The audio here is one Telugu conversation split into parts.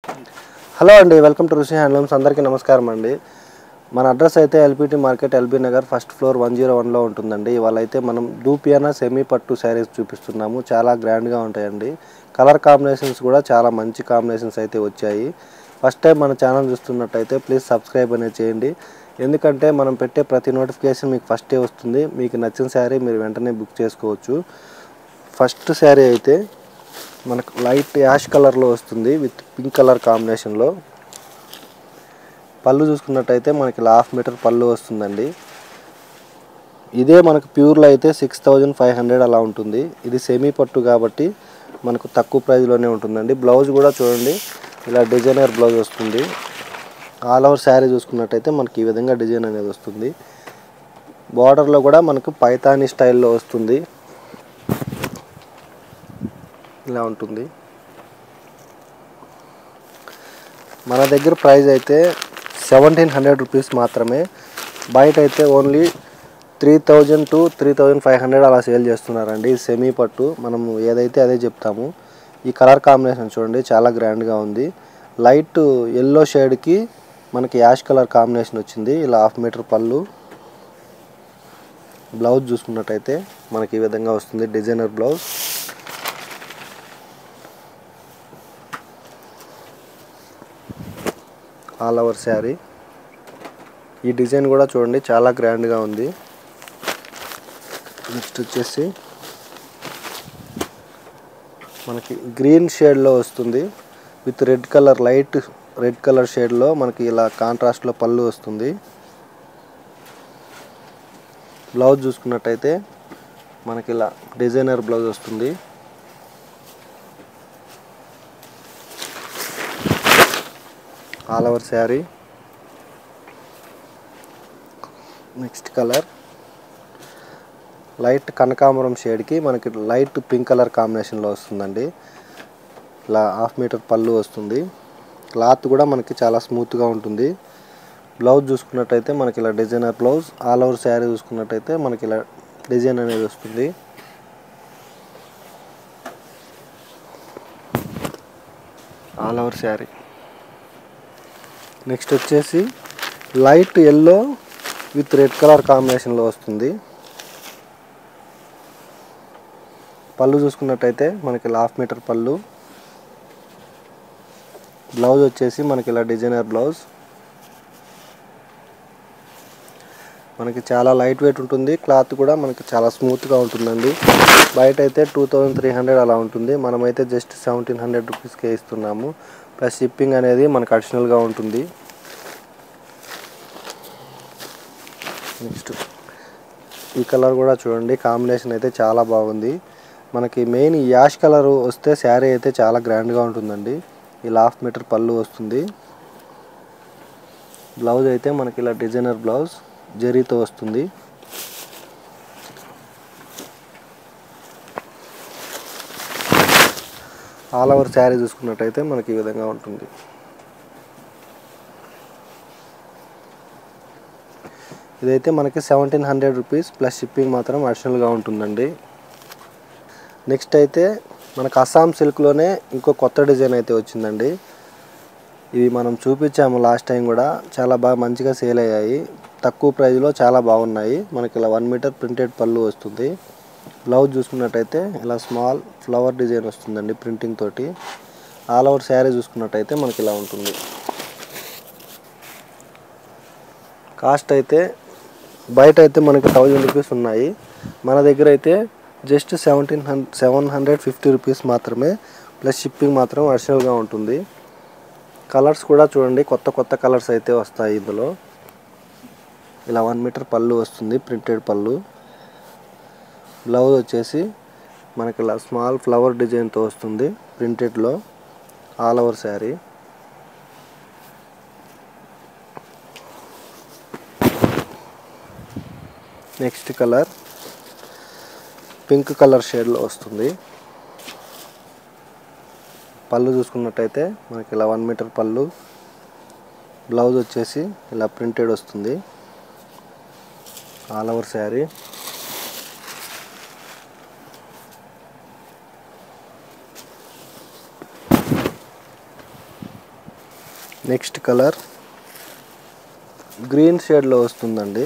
హలో అండి వెల్కమ్ టు ఋషి హ్యాండ్లూమ్స్ అందరికీ నమస్కారం అండి మన అడ్రస్ అయితే LPT market LB Nagar first floor one zero వన్లో ఉంటుందండి ఇవాళ అయితే మనం డూపియానా సెమీ పట్టు శారీస్ చూపిస్తున్నాము చాలా గ్రాండ్గా ఉంటాయండి కలర్ కాంబినేషన్స్ కూడా చాలా మంచి కాంబినేషన్స్ అయితే వచ్చాయి ఫస్ట్ టైం మన ఛానల్ చూస్తున్నట్టయితే ప్లీజ్ సబ్స్క్రైబ్ అనేది చేయండి ఎందుకంటే మనం పెట్టే ప్రతి నోటిఫికేషన్ మీకు ఫస్టే వస్తుంది మీకు నచ్చిన శారీ మీరు వెంటనే బుక్ చేసుకోవచ్చు ఫస్ట్ శారీ అయితే మనకు లైట్ యాష్ కలర్లో వస్తుంది విత్ పింక్ కలర్ కాంబినేషన్లో పళ్ళు చూసుకున్నట్టయితే మనకి ఇలా హాఫ్ మీటర్ పళ్ళు వస్తుందండి ఇదే మనకు ప్యూర్లో అయితే సిక్స్ థౌజండ్ ఫైవ్ హండ్రెడ్ అలా ఉంటుంది ఇది సెమీ పట్టు కాబట్టి మనకు తక్కువ ప్రైస్లోనే ఉంటుందండి బ్లౌజ్ కూడా చూడండి ఇలా డిజైనర్ బ్లౌజ్ వస్తుంది ఆల్ ఓవర్ శారీ చూసుకున్నట్టయితే మనకి ఈ విధంగా డిజైన్ అనేది వస్తుంది బార్డర్లో కూడా మనకు పైతానీ స్టైల్లో వస్తుంది ఇలా ఉంటుంది మన దగ్గర ప్రైస్ అయితే సెవెంటీన్ హండ్రెడ్ రూపీస్ మాత్రమే బయట అయితే only three thousand two three thousand five hundred అలా సేల్ చేస్తున్నారండి సెమీ పట్టు మనం ఏదైతే అదే చెప్తాము ఈ కలర్ కాంబినేషన్ చూడండి చాలా గ్రాండ్గా ఉంది లైట్ ఎల్లో షేడ్కి మనకి యాష్ కలర్ కాంబినేషన్ వచ్చింది ఇలా హాఫ్ మీటర్ పళ్ళు బ్లౌజ్ చూసుకున్నట్టయితే మనకి ఈ విధంగా వస్తుంది designer blouse all over sari ఈ డిజైన్ కూడా చూడండి చాలా గ్రాండ్గా ఉంది నెక్స్ట్ వచ్చేసి మనకి గ్రీన్ షేడ్లో వస్తుంది with red colour light red colour షేడ్లో మనకి ఇలా కాంట్రాస్ట్లో పళ్ళు వస్తుంది బ్లౌజ్ చూసుకున్నట్టయితే మనకి ఇలా డిజైనర్ బ్లౌజ్ వస్తుంది all over sari next colour light కనకాంబరం షేడ్కి మనకి లైట్ పింక్ కలర్ కాంబినేషన్లో వస్తుందండి ఇలా హాఫ్ మీటర్ పళ్ళు వస్తుంది క్లాత్ కూడా మనకి చాలా స్మూత్గా ఉంటుంది బ్లౌజ్ చూసుకున్నట్టయితే మనకి ఇలా designer blouse all over sari చూసుకున్నట్టయితే మనకి ఇలా డిజైన్ అనేది వస్తుంది ఆల్ ఓవర్ శారీ నెక్స్ట్ వచ్చేసి light yellow with red colour కాంబినేషన్లో వస్తుంది పళ్ళు చూసుకున్నట్టయితే మనకి హాఫ్ మీటర్ పళ్ళు బ్లౌజ్ వచ్చేసి మనకి ఇలా డిజైనర్ బ్లౌజ్ మనకి చాలా లైట్ వెయిట్ ఉంటుంది క్లాత్ కూడా మనకి చాలా స్మూత్గా ఉంటుందండి బయట అయితే టూ థౌజండ్ త్రీ హండ్రెడ్ అలా ఉంటుంది మనమైతే జస్ట్ సెవెంటీన్ హండ్రెడ్ రూపీస్కే ఇస్తున్నాము ప్లస్ షిప్పింగ్ అనేది మనకు అడిషనల్గా ఉంటుంది నెక్స్ట్ ఈ కలర్ కూడా చూడండి కాంబినేషన్ అయితే చాలా బాగుంది మనకి మెయిన్ యాష్ కలర్ వస్తే శారీ అయితే చాలా గ్రాండ్గా ఉంటుందండి ఇలా హాఫ్ మీటర్ పళ్ళు వస్తుంది బ్లౌజ్ అయితే మనకి ఇలా డిజైనర్ బ్లౌజ్ జరీతో వస్తుంది ఆల్ ఓవర్ శారీ చూసుకున్నట్టయితే మనకి ఈ విధంగా ఉంటుంది ఇదైతే మనకి seventeen hundred rupees plus shipping మాత్రం అడిషనల్గా ఉంటుందండి నెక్స్ట్ అయితే మనకు అస్సాం సిల్క్లోనే ఇంకో కొత్త డిజైన్ అయితే వచ్చిందండి ఇవి మనం చూపించాము లాస్ట్ టైం కూడా చాలా బాగా మంచిగా సేల్ అయ్యాయి తక్కువ ప్రైస్లో చాలా బాగున్నాయి మనకి ఇలా వన్ మీటర్ ప్రింటెడ్ పళ్ళు వస్తుంది బ్లౌజ్ చూసుకున్నట్టయితే ఇలా స్మాల్ ఫ్లవర్ డిజైన్ వస్తుందండి ప్రింటింగ్ తోటి ఆల్ ఓవర్ శారీ చూసుకున్నట్టయితే మనకి ఇలా ఉంటుంది కాస్ట్ అయితే బయట అయితే మనకి థౌజండ్ రూపీస్ ఉన్నాయి మన దగ్గర అయితే జస్ట్ సెవెంటీన్ హండ్ సెవెన్ హండ్రెడ్ ఫిఫ్టీ రూపీస్ మాత్రమే ప్లస్ షిప్పింగ్ మాత్రం అడిషనల్గా ఉంటుంది కలర్స్ కూడా చూడండి కొత్త కొత్త కలర్స్ అయితే వస్తాయి ఇందులో ఇలా వన్ మీటర్ పళ్ళు వస్తుంది ప్రింటెడ్ పళ్ళు బ్లౌజ్ వచ్చేసి మనకి ఇలా స్మాల్ ఫ్లవర్ డిజైన్తో వస్తుంది ప్రింటెడ్లో all over sari next colour pink colour షేడ్లో వస్తుంది పళ్ళు చూసుకున్నట్టయితే మనకి ఇలా వన్ మీటర్ పళ్ళు బ్లౌజ్ వచ్చేసి ఇలా ప్రింటెడ్ వస్తుంది all over sari next colour green షేడ్లో వస్తుందండి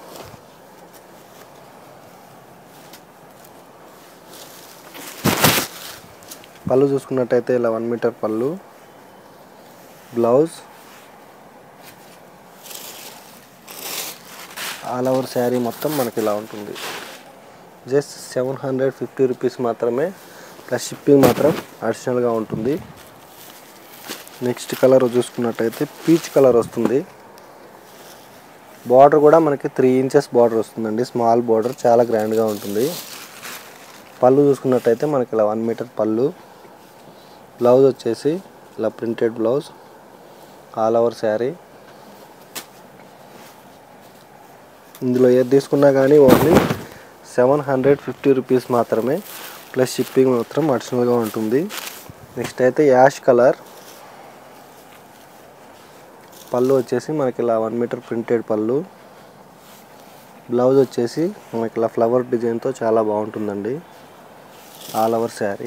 పళ్ళు చూసుకున్నట్టయితే ఇలా వన్ మీటర్ పళ్ళు బ్లౌజ్ ఆల్ ఓవర్ శారీ మొత్తం మనకి ఇలా ఉంటుంది just seven hundred fifty rupees మాత్రమే ప్లస్ షిప్పింగ్ మాత్రం అడిషనల్గా ఉంటుంది నెక్స్ట్ కలర్ చూసుకున్నట్టయితే పీచ్ కలర్ వస్తుంది బార్డర్ కూడా మనకి త్రీ ఇంచెస్ బార్డర్ వస్తుందండి స్మాల్ బార్డర్ చాలా గ్రాండ్గా ఉంటుంది పళ్ళు చూసుకున్నట్టయితే మనకి ఇలా వన్ మీటర్ పళ్ళు బ్లౌజ్ వచ్చేసి ఇలా printed blouse all over sari ఇందులో ఏది తీసుకున్నా కానీ only seven hundred fifty rupees మాత్రమే ప్లస్ షిప్పింగ్ మాత్రం అడిషనల్గా ఉంటుంది నెక్స్ట్ అయితే యాష్ కలర్ పళ్ళు వచ్చేసి మనకి ఇలా వన్ మీటర్ ప్రింటెడ్ పళ్ళు బ్లౌజ్ వచ్చేసి మనకి ఇలా ఫ్లవర్ డిజైన్తో చాలా బాగుంటుందండి all over sari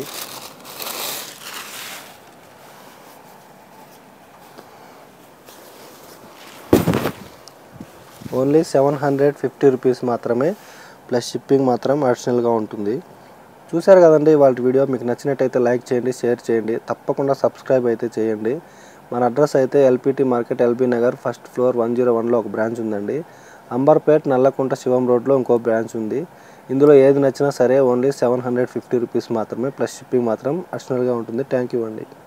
only seven hundred fifty rupees మాత్రమే ప్లస్ షిప్పింగ్ మాత్రం అడిషనల్గా ఉంటుంది చూశారు కదండి వాళ్ళ వీడియో మీకు నచ్చినట్టయితే లైక్ చేయండి షేర్ చేయండి తప్పకుండా సబ్స్క్రైబ్ అయితే చేయండి మన అడ్రస్ అయితే LPT market LB Nagar first floor one zero వన్లో ఒక బ్రాంచ్ ఉందండి అంబర్పేట్ నల్లకుంట శివం రోడ్లో ఇంకో బ్రాంచ్ ఉంది ఇందులో ఏది నచ్చినా సరే only seven hundred fifty rupees మాత్రమే ప్లస్ షిప్పింగ్ మాత్రం అడిషనల్గా ఉంటుంది థ్యాంక్ యూ అండి